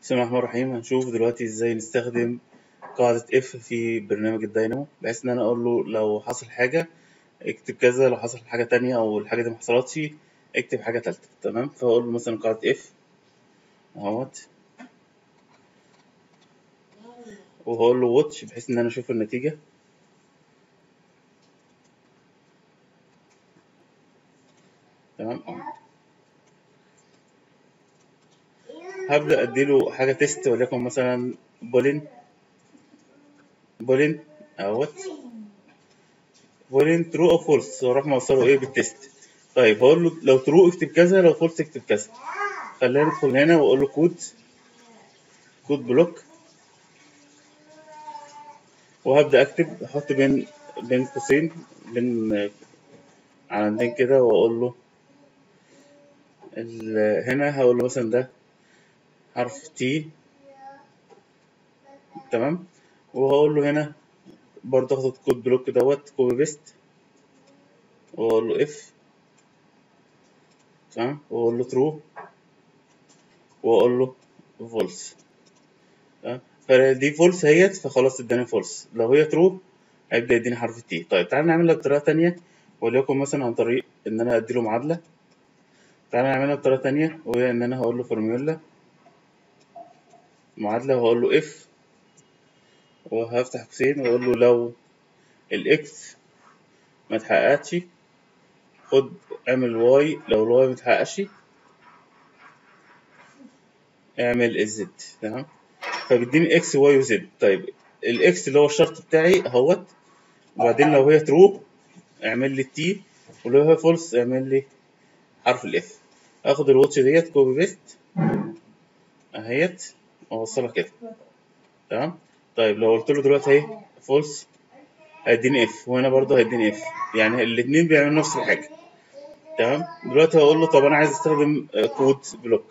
بسم الله الرحمن الرحيم هنشوف دلوقتي ازاي نستخدم قاعدة اف في برنامج الداينامو بحيث ان انا اقول له لو حصل حاجة اكتب كذا لو حصل حاجة تانية او الحاجة دي محصلتش اكتب حاجة تالتة تمام فاقول له مثلا قاعدة اف اهوت وهقول له واتش بحيث ان انا اشوف النتيجة تمام اه هبدأ اديله حاجة تيست وليكن مثلا بولين بولين اهوت بولين ترو او فولس واروح موصله ايه بالتيست طيب هقول له لو ترو اكتب كذا لو فولس اكتب كذا خلينا ندخل هنا واقول له كود كود بلوك وهبدأ اكتب احط بين بين قوسين بين علامتين كده واقول له ال- هنا هقول له مثلا ده حرف تي تمام وهقول له هنا برضه اخد الكود بلوك دوت كوبي بيست واقول له اف تمام واقول له ترو واقول له فولس تمام فدي فولس اهيت فخلاص اداني فولس لو هي ترو هيبدا يديني حرف تي طيب تعالى نعملها بطريقه تانية وليكن مثلا عن طريق ان انا اديله معادله تعالى نعملها بطريقه تانية وهي ان انا هقول له فورميولا معادله وهقول له اف وهفتح قوسين واقول له لو الاكس ما اتحققتش خد اعمل واي لو الواي ما اتحققش اعمل الزد تمام فبيديني اكس واي وزد طيب الاكس اللي هو الشرط بتاعي اهوت وبعدين لو هي ترو اعمل لي التي ولو هي فولس اعمل لي حرف الاف اخد الواتش ديت كوبي بيست اهيت واوصلها كده تمام طيب لو قلت له دلوقتي اهي فولس هيديني اف وهنا برضه هيديني اف يعني الاتنين بيعملوا نفس الحاجه تمام دلوقتي هقول له طب انا عايز استخدم آه، كود بلوك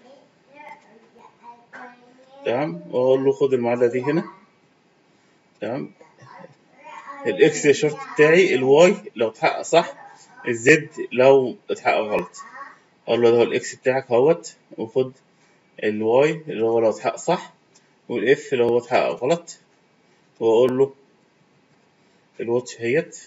تمام واقول له خد المعادله دي هنا تمام الاكس الشرط بتاعي الواي لو اتحقق صح الزد لو اتحقق غلط اقول له ده هو الاكس بتاعك اهوت وخد الواي اللي هو لو اتحقق صح والاف اللي هو اتحقق غلط واقول له الواتش هيت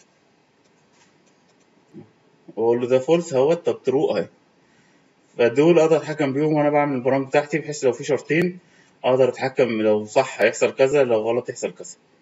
واقول له ده فولس اهوت طب ترو اهي فدول اقدر اتحكم بيهم وانا بعمل البرامج بتاعتي بحيث لو في شرطين اقدر اتحكم لو صح هيحصل كذا لو غلط يحصل كذا